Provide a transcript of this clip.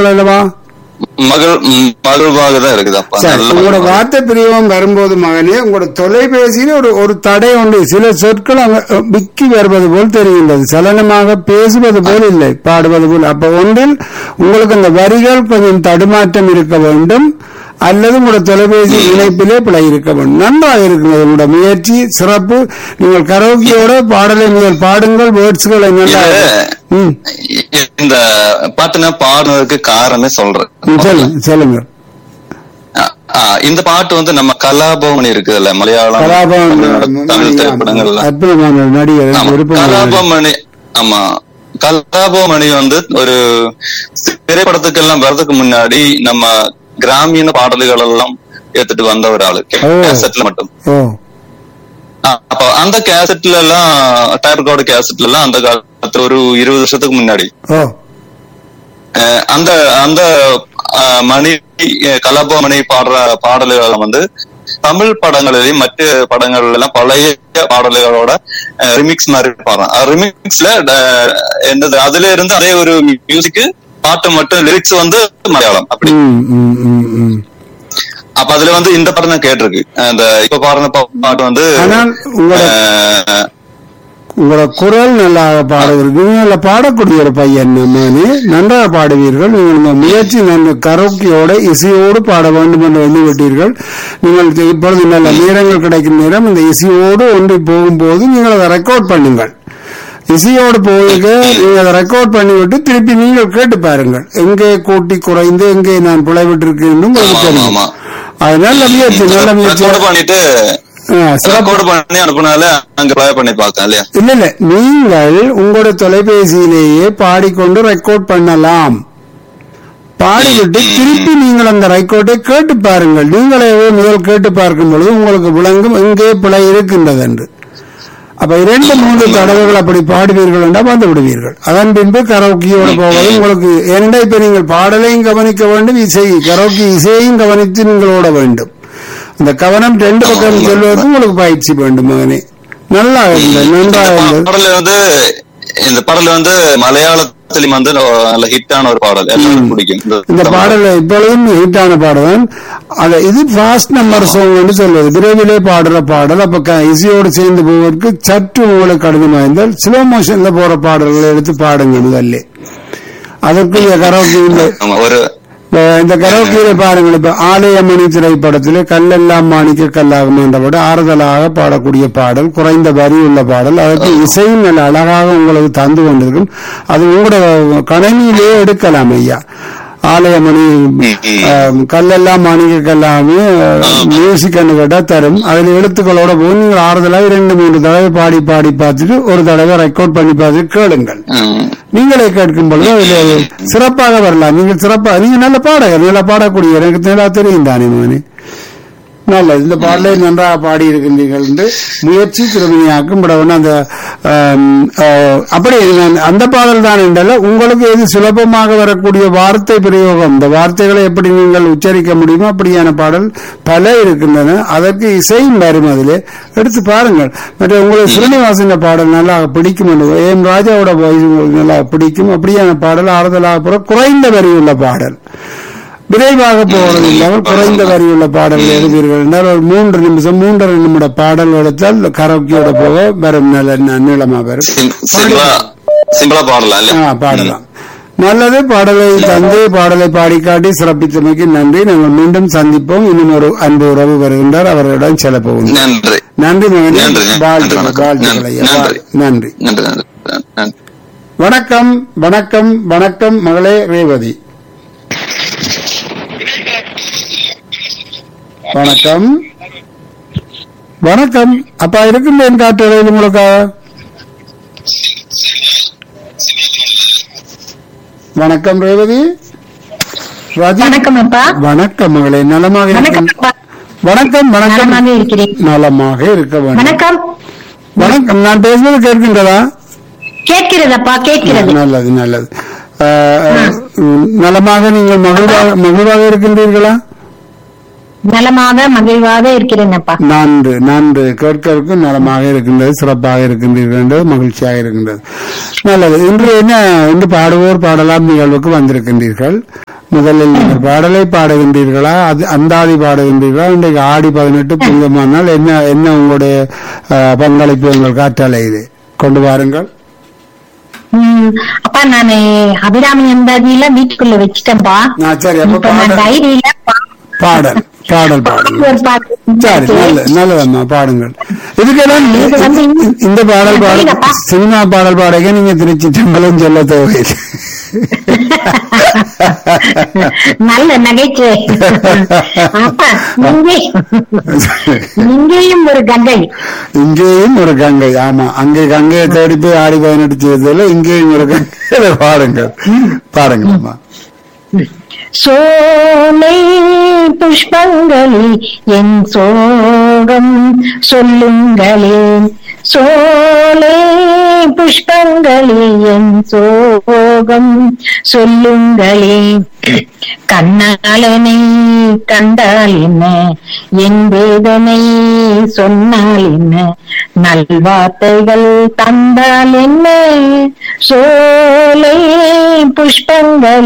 இருக்கின்றீர்கள் அல்லவா மகள் ம், மகிழ்வாக தான் இருக்குது அப்பா சரி நல்ல உங்களோட மகிழ்வா. வார்த்தை பிரிவம் வரும்போது மகனே உங்களோட தொலைபேசியில் ஒரு ஒரு தடை உண்டு சில சொற்கள் அங்க அஹ், விக்கி வருவது போல் தெரிகின்றது சலனமாக பேசுவது போல் இல்லை பாடுவது போல் அப்ப ஒன்றில் உங்களுக்கு அந்த வரிகள் கொஞ்சம் தடுமாற்றம் இருக்க வேண்டும் அல்லது உங்களோட தொலைபேசி இணைப்பிலே பிழை இருக்க வேண்டும் நன்றாக இருக்கிறது உங்களோட முயற்சி சிறப்பு நீங்கள் கரோக்கியோட பாடலை நீங்கள் பாடுங்கள் வேர்ட்ஸ்களை நல்லா ம் இந்த பாட்டு நான் பாடுனதுக்கு காரணமே சொல்றேன் ம், சொல்லுங்க சொல்லுங்க ஆ, ஆ, இந்த பாட்டு வந்து நம்ம கலாபவன் இருக்குதுல்ல மலையாளம் கலாபவன் தமிழ் தமிழ் திரைப்படங்கள்ல அற்புதமான நடிகர் ஆமா விருப்பமான நடிகர். கலாபமணி ஆமா கலாபமணி வந்து ஒரு திரைப்படத்துக்கெல்லாம் வர்றதுக்கு முன்னாடி நம்ம கிராமிய பாடல்கள் எல்லாம் எடுத்துட்டு வந்த ஒரு ஆளு ஓ. கேசட்ல மட்டும் ஓ ஆ, அப்ப அந்த கேசட்ல எல்லாம் டயர் கார்டு கேசட்ல எல்லாம் அந்த காலத்துல ஒரு இருபது வருஷத்துக்கு முன்னாடி ஓ அஹ் அந்த அந்த அஹ், மணி அஹ், கலாபமணி பாடுற பாடல்கள் வந்து தமிழ் படங்களிலும் மற்ற படங்கள்ல எல்லாம் பழைய பாடல்களோட ரிமிக்ஸ் மாதிரி பாடுறான் ரிமிக்ஸ்ல என்னது அதுல இருந்து அதே ஒரு மியூசிக் பாட்டு மட்டும் லிரிக்ஸ் வந்து மலையாளம் அப்படி ம், ம், ம், ம். அப்ப அதுல வந்து இந்த படம் தான் கேட்டிருக்கு அந்த இப்ப பாடுற பா- பாட்டு வந்து ஆனால் உங்களோட அஹ், உங்களோட குரல் நல்லாக பாடுவீர்கள் நீங்கள் நல்லா பாடக்கூடிய ஒரு பையன் நானே நன்றாக பாடுவீர்கள் நீங்கள் உங்கள் முயற்சி நல்ல கரோக்கியோட இசையோடு பாட வேண்டும் என்று எண்ணி விட்டீர்கள் நீங்கள் இது இப்பொழுது நல்ல நேரங்கள் கிடைக்கும் நேரம் இந்த இசையோடு ஒன்றி போகும்போது நீங்கள் அதை ரெக்கார்ட் பண்ணுங்கள் இசையோடு போக நீங்கள் அதை ரெக்கார்ட் பண்ணிவிட்டு திருப்பி நீங்கள் கேட்டு பாருங்கள் எங்கே கூட்டி குறைந்து எங்கே நான் பிழைவிட்டிருக்கேன் உங்களுக்கு ஆமா, தெரியும் ஆமா. அது நல்ல முயற்சி நல்ல முயற்சி ரெக்கார்ட் பண்ணிட்டு ஆ, சிறப்பு ரெக்கார்ட் பண்ணி அனுப்புனால அங்க ப்ளே பண்ணி பார்த்தேன் இல்லையா இல்ல இல்ல நீங்கள் உங்களோட தொலைபேசியிலேயே பாடிக்கொண்டு ரெக்கார்ட் பண்ணலாம் பாடிவிட்டு திருப்பி நீங்கள் அந்த ரெக்கார்டை கேட்டு பாருங்கள் நீங்களே முதல் கேட்டு பார்க்கும் பொழுது உங்களுக்கு விளங்கும் எங்கே பிழை இருக்கின்றது என்று அப்ப இரண்டு மூன்று தடவைகள் அப்படி பாடுவீர்கள் என்றால் வந்து விடுவீர்கள் அதன் பின்பு கரோக்கியோட போவது உங்களுக்கு ஏனென்றா இப்ப நீங்கள் பாடலையும் கவனிக்க வேண்டும் இசை கரோக்கி இசையையும் கவனித்து நீங்கள் ஓட வேண்டும் அந்த கவனம் ரெண்டு பக்கம் செல்வதற்கு உங்களுக்கு பயிற்சி வேண்டும் மகனே நல்லா இருந்தது நன்றாக இருந்தது பாடல் வந்து இந்த பாடல் வந்து மலையாளத்திலும் வந்து நல்ல ஹிட்டான ஒரு பாடல் எல்லாருக்கும் பிடிக்கும் இந்த பாடல் இப்பொழுதும் ஹிட்டான பாடல் அத இது ஃபாஸ்ட் நம்பர் சாங் என்று சொல்வது விரைவிலே பாடுற பாடல் அப்ப க- இசையோடு சேர்ந்து போவதற்கு சற்று உங்களுக்கு கடினமா இருந்தால் ஸ்லோ மோஷன்ல போற பாடல்களை எடுத்து பாடுங்க முதல்ல அதற்குரிய கரோக்கி இந்த ஆமா, ஒரு அஹ் இந்த கரோக்கியில பாருங்கள் இப்ப ஆலயமணி திரைப்படத்திலே கல்லெல்லாம் மாணிக்க கல்லாகும் என்ற பாடல் ஆறுதலாக பாடக்கூடிய பாடல் குறைந்த வரி உள்ள பாடல் அதற்கு இசையும் நல்ல அழகாக உங்களுக்கு தந்து கொண்டிருக்கும் அது உங்களோட கணினியிலேயே எடுக்கலாம் ஐயா ஆலயமணி அஹ், கல்லெல்லாம் மாணிக்க கல்லாமே மியூசிக் கேட்டா தரும் அதுல எழுத்துக்களோட போய் நீங்கள் ஆறுதலாக இரண்டு மூன்று தடவை பாடி பாடி பார்த்துட்டு ஒரு தடவை ரெக்கார்ட் பண்ணி பார்த்துட்டு கேளுங்கள் ம், நீங்களே கேட்கும் பொழுது அதில் சிறப்பாக வரலாம் நீங்கள் சிறப்பாக நீங்க நல்ல பாடகர் நல்ல பாடக்கூடிய எனக்கு நல்லா தெரியும் தானே மகனே நல்ல இந்த பாடலை நன்றாக பாடி இருக்கின்றீர்கள் என்று முயற்சி திருமணியாக்கும் படவன் அந்த ஆம், ஆ, அப்படி நான் அந்த பாடல் தான் என்றால உங்களுக்கு எது சுலபமாக வரக்கூடிய வார்த்தை பிரயோகம் இந்த வார்த்தைகளை எப்படி நீங்கள் உச்சரிக்க முடியுமோ அப்படியான பாடல் பல இருக்கின்றன அதற்கு இசையும் வரும் அதிலே எடுத்து பாருங்கள் மற்ற உங்களுக்கு ஸ்ரீனிவாசன் பாடல் நல்லா பிடிக்கும் என்று ஏம் ராஜாவோட voice உங்களுக்கு நல்லா பிடிக்கும் அப்படியான பாடல் ஆறுதலாக போற குறைந்த வரி உள்ள பாடல் விரைவாக போவது இல்லாமல் குறைந்த வரியுள்ள பாடல்கள் எழுதுவீர்கள் என்றால் ஒரு மூன்று நிமிஷம் மூன்றரை நிமிட பாடல் எடுத்தால் கரோக்கியோட போக வரும் நல்ல ந- நீளமா வரும் சிம்- சிம்பிளா சிம்பிளா பாடலாம் இல்ல ஆ, பாடலாம் நல்லது பாடலை தந்து பாடலை பாடி காட்டி சிறப்பித்தமைக்கு நன்றி நாங்கள் மீண்டும் சந்திப்போம் இன்னும் ஒரு அன்பு உறவு வருகின்றார் அவர்களிடம் செல்ல போகும் நன்றி நன்றி மகனே நன்றி, நன்றி, வாழ்த்துக்கள் வணக்கம். வாழ்த்துக்கள் ஐயா. நன்றி. நன்றி நன்றி நன்றி நன்றி வணக்கம் வணக்கம் வணக்கம் மகளே ரேவதி வணக்கம் வணக்கம் அப்பா இருக்கின்றேன் காட்டுறையில் உங்களுக்காக வணக்கம் ரேவதி ரதி வணக்கம் அப்பா வணக்கம் மகளே நலமாக வணக்கம் இருக்கின்ற- அப்பா வணக்கம் வணக்கம் நலமாக இருக்கிறேன் நலமாக இருக்க வேண்டும் வணக்கம் வணக்கம் நான் பேசுவது கேட்கின்றதா கேட்கிறதப்பா கேட்கிறது நல்லது நல்லது அஹ், உம், நலமாக நீங்கள் மகிழ்வாக மகிழ்வாக இருக்கின்றீர்களா நலமாக மகிழ்வாக இருக்கிறேன் அப்பா நன்று நன்று கேட்கறதுக்கு நலமாக இருக்கின்றது சிறப்பாக இருக்கின்றீர்கள் என்றது மகிழ்ச்சியாக இருக்கின்றது நல்லது இன்று என்ன இன்று பாடுவோர் பாடலாம் நிகழ்வுக்கு வந்திருக்கின்றீர்கள் முதலில் நீங்கள் பாடலை பாடுகின்றீர்களா அது அந்தாதி பாடுகின்றீர்களா இன்றைக்கு ஆடி பதினெட்டு புங்கமானால் என்ன என்ன உங்களுடைய அஹ், பங்களிப்பு உங்கள் காற்றாலையிலே கொண்டு வாருங்கள் ம், அப்பா நானு அபிராமி அந்தாதியில வீட்டுக்குள்ள வச்சுட்டேன்ப்பா ஆ, சரி அப்ப இப்ப நான் பாடல் டைரியில பா- பாடல் பாடல் பாடுங்கள் ஒரு பாட்டு சரி நல்ல நல்லதம்மா பாடுங்கள் இதுக்கெல்லாம் இது வந்து இந்த- இந்த பாடல் பாட புரியுதப்பா? சினிமா பாடல் பாடக நீங்க திருச்சி சம்பளம் சொல்ல தேவையில்லை நல்ல நகைச்சுவை அப்பா இங்கே இங்கேயும் ஒரு கங்கை இங்கேயும் ஒரு கங்கை ஆமா அங்கே கங்கையை தேடி போய் ஆடி பதினெட்டு செய்ததில்ல இங்கேயும் ஒரு கங்கை பாடுங்கள் பாருங்கம்மா சோலை புஷ்பங்களில் என் சோகம் சொல்லுங்களேன் சோலை புஷ்பங்களில் என் சோகம் சொல்லுங்களேன் கண்ணாளனை கண்டால் என்ன என் வேதனை சொன்னால் என்ன நல்வார்த்தைகள் தந்தால் என்ன சோலை புஷ்பங்கள்